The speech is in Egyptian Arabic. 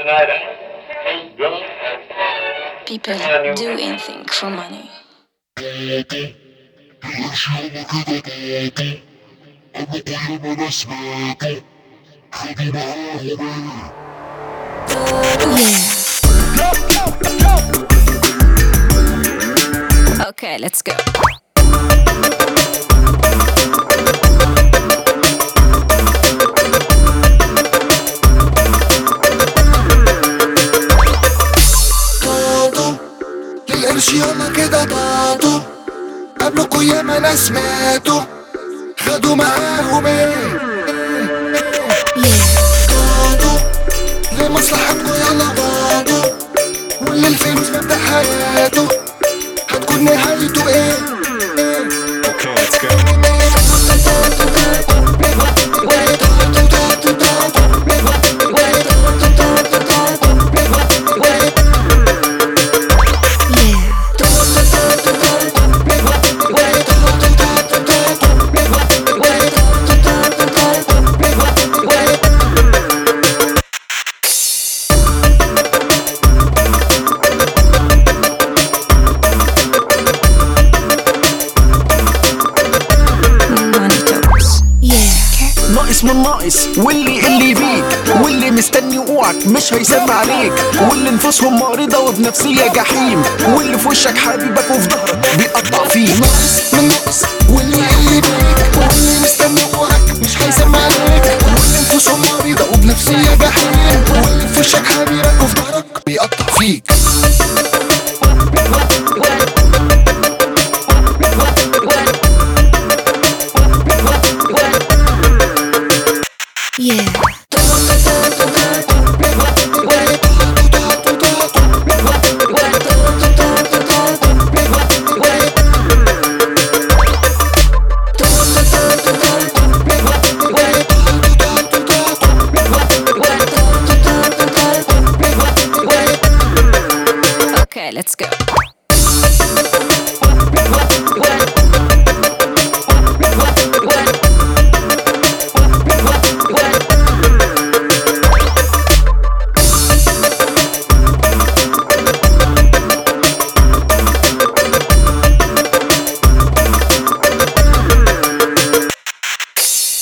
People do anything for money. Okay, let's go. للقرش ياما كده طاطوا قبلكوا ياما ناس ماتوا خدوا معاهم ايه طاطوا لمصلحتكوا يلا غاضوا واللي الفلوس مبدأ حياته هتكون نهايته ايه Okay, let's go. Money talks. ناقص من ناقص واللي اللي بيك واللي مستني وقوعك مش هيسمع عليك واللي نفوسهم مريضة وفي نفسية جحيم واللي في وشك حبيبك وفي ظهرك بيقطع فيك ناقص من ناقص واللي اللي بيك واللي مستني وقعك مش هيسمع عليك واللي نفوسهم مريضة وبنفسية جحيم واللي في وشك حبيبك وفي ظهرك بيقطع فيك Okay, let's go.